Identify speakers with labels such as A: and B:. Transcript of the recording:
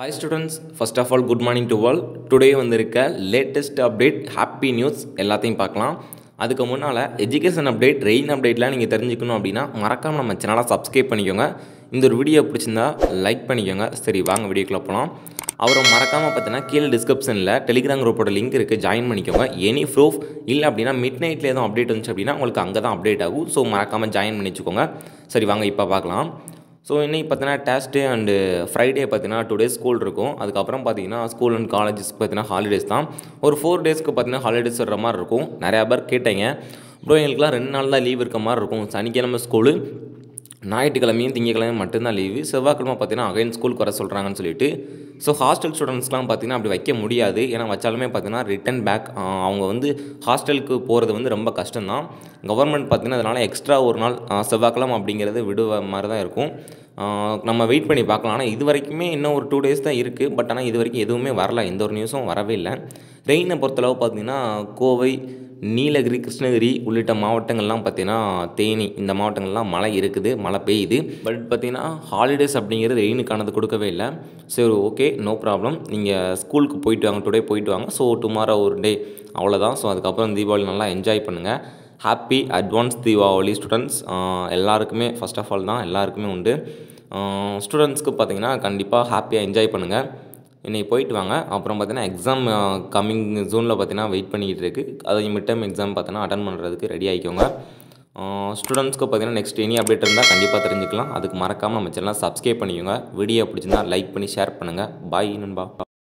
A: hi students first of all good morning to all today வந்திருக்க latest update happy news எல்லாத்தையும் பார்க்கலாம் அதுக்கு முன்னால் எஜுகேஷன் அப்டேட் ரெயின் அப்டேட்லாம் நீங்கள் தெரிஞ்சுக்கணும் அப்படின்னா மறக்காமல் நம்ம சேனலை சப்ஸ்கிரைப் பண்ணிக்கோங்க இந்த ஒரு வீடியோ பிடிச்சிருந்தா லைக் பண்ணிக்கோங்க சரி வாங்க வீடியோக்குள்ளே போகலாம் அவரை மறக்காமல் பார்த்தீங்கன்னா கீழே டிஸ்கிரிப்ஷனில் டெலிகிராம் குரூப்போட லிங்க் இருக்குது ஜாயின் பண்ணிக்கோங்க எனி ப்ரூஃப் இல்லை அப்படின்னா மிட் நைட்டில் எதுவும் அப்டேட் வந்துச்சு அப்படின்னா உங்களுக்கு அங்கே தான் அப்டேட் ஆகும் ஸோ மறக்காமல் ஜாயின் பண்ணி வச்சுக்கோங்க சரி வாங்க இப்போ பார்க்கலாம் ஸோ இன்றைக்கி பார்த்தீங்கன்னா டேஸ்டே அண்டு ஃப்ரைடே பார்த்தீங்கன்னா டூ டேஸ் ஸ்கூல் இருக்கும் அதுக்கப்புறம் பார்த்தீங்கன்னா ஸ்கூல் அண்ட் காலேஜஸ் பார்த்தீங்கன்னா ஹாலிடேஸ் தான் ஒரு ஃபோர் டேஸ்க்கு பார்த்தீங்கன்னா ஹாலிடேஸ் வர்ற மாதிரி இருக்கும் நிறையா பேர் கேட்டீங்க ப்ரோ எங்களுக்குலாம் ரெண்டு நாள் தான் லீவ் இருக்க மாதிரி இருக்கும் சனிக்கிழமை ஸ்கூலு ஞாயிற்றுக்கிழமையும் திங்கக்கிழமையும் மட்டும்தான் லீவு செவ்வாய்க்கிழமை பார்த்தீங்கன்னா அகைன் ஸ்கூலுக்கு வர சொல்கிறாங்கன்னு சொல்லிட்டு ஸோ ஹாஸ்டல் ஸ்டூடெண்ட்ஸ்லாம் பார்த்தீங்கன்னா அப்படி வைக்க முடியாது ஏன்னா வச்சாலுமே பார்த்தீங்கன்னா ரிட்டன் பேக் அவங்க வந்து ஹாஸ்டலுக்கு போகிறது வந்து ரொம்ப கஷ்டம்தான் கவர்மெண்ட் பார்த்தீங்கன்னா அதனால் எக்ஸ்ட்ரா ஒரு நாள் ஆஹ், செவ்வாய்க்கிழமை அப்படிங்கிறது விடுவ மாதிரி தான் இருக்கும் ஆஹ், நம்ம வெயிட் பண்ணி பார்க்கலாம் ஆனால் இது வரைக்குமே இன்னும் ஒரு டூ டேஸ் தான் இருக்குது பட் ஆனால் இது வரைக்கும் எதுவுமே வரல எந்த ஒரு நியூஸும் வரவே இல்லை ரெயினை பொறுத்தளவு பார்த்தீங்கன்னா கோவை நீலகிரி கிருஷ்ணகிரி உள்ளிட்ட மாவட்டங்கள்லாம் பார்த்தீங்கன்னா தேனி இந்த மாவட்டங்கள்லாம் மழை இருக்குது மழை பெய்யுது பட் பார்த்தீங்கன்னா ஹாலிடேஸ் அப்படிங்கிறது ரெயினுக்கானது கொடுக்கவே இல்லை சரி ஓகே நோ ப்ராப்ளம் நீங்கள் ஸ்கூலுக்கு போயிட்டு வாங்க டுடே போயிட்டு வாங்க ஸோ டுமாரோ ஒரு டே அவ்வளோதான் ஸோ அதுக்கப்புறம் தீபாவளி நல்லா என்ஜாய் பண்ணுங்கள் ஹாப்பி அட்வான்ஸ் தீபாவளி ஸ்டூடெண்ட்ஸ் எல்லாருக்குமே ஃபர்ஸ்ட் ஆஃப் ஆல் தான் எல்லாருக்குமே உண்டு ஸ்டூடெண்ட்ஸ்க்கு பார்த்தீங்கன்னா கண்டிப்பாக ஹாப்பியாக என்ஜாய் பண்ணுங்கள் இன்னைக்கு போயிட்டு வாங்க அப்புறம் பார்த்தீங்கன்னா எக்ஸாம் கம்மிங் ஜூனில் பார்த்தீங்கன்னா வெயிட் பண்ணிக்கிட்டு இருக்குது அதை மிட் டைம் எக்ஸாம் பார்த்தீங்கன்னா அட்டன் பண்ணுறதுக்கு ரெடி ஆகிக்கோங்க ஸ்டூடெண்ட்ஸ்க்கு பார்த்தீங்கன்னா நெக்ஸ்ட் எனி அப்டேட் இருந்தால் கண்டிப்பாக தெரிஞ்சுக்கலாம் அதுக்கு மறக்காமல் நம்ம சேனலை சப்ஸ்கிரைப் பண்ணிக்கோங்க வீடியோ பிடிச்சிருந்தா லைக் பண்ணி ஷேர் பண்ணுங்கள் பாய் நண்பா